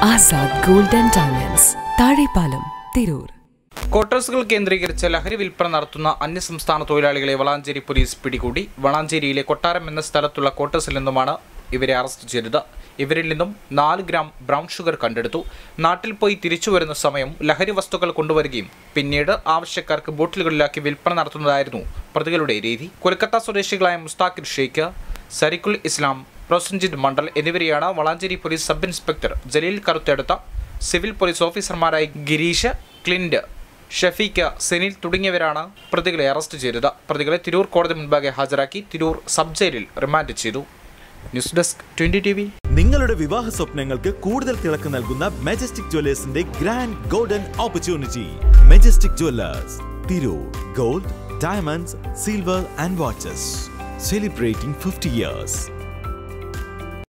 Azad gold and diamonds Thazhepalam Tirur ക്വാർട്ടേഴ്സുകൾ കേന്ദ്രീകരിച്ച് ലഹരി വിൽപ്പന നടത്തുന്ന അന്യസംസ്ഥാന തൊഴിലാളികളെ വളാഞ്ചേരി പോലീസ് പിടികൂടി വളാഞ്ചേരിയിലെ കൊട്ടാരം എന്ന സ്ഥലത്തുള്ള ക്വാർട്ടേഴ്സിൽ നിന്നുമാണ് ഇവരെ അറസ്റ്റ് ചെയ്തത് ഇവരിൽ നിന്നും നാല് ഗ്രാം ബ്രൗൺ ഷുഗർ കണ്ടെടുത്തു നാട്ടിൽ പോയി തിരിച്ചു വരുന്ന സമയം ലഹരി വസ്തുക്കൾ കൊണ്ടുവരികയും പിന്നീട് ആവശ്യക്കാർക്ക് ബോട്ടിലുകളിലാക്കി വിൽപ്പന നടത്തുന്നതായിരുന്നു പ്രതികളുടെ രീതി കൊൽക്കത്ത സ്വദേശികളായ മുസ്താഖിർ ഷെയ്ഖ് സരിക്കുൽ ഇസ്ലാം പ്രൊസഞ്ജിത് മണ്ഡൽ എന്നിവരെയാണ് Valanchery police sub inspector Jaleel കറുത്തെടുത്ത സിവിൽ പോലീസ് ഓഫീസർമാരായ ഗിരീഷ് ക്ലിൻഡ് ഷഫീഖ് സെനിൽ തുടങ്ങിയവരാണ് പ്രതികളെ അറസ്റ്റ് ചെയ്തത് പ്രതികളെ തിരൂർ കോടതി മുൻപാകെ ഹാജരാക്കി തിരൂർ സബ് ജയിലിൽ റിമാൻഡ് ചെയ്തു news desk twenty T V നിങ്ങളുടെ വിവാഹ സ്വപ്നങ്ങൾക്ക് കൂടുതൽ തിളക്കം നൽകുന്ന മെജസ്റ്റിക് ജ്വല്ലേഴ്സിന്റെ grand golden opportunity Majestic Jewellers Tirur gold diamonds silver and watches celebrating fifty years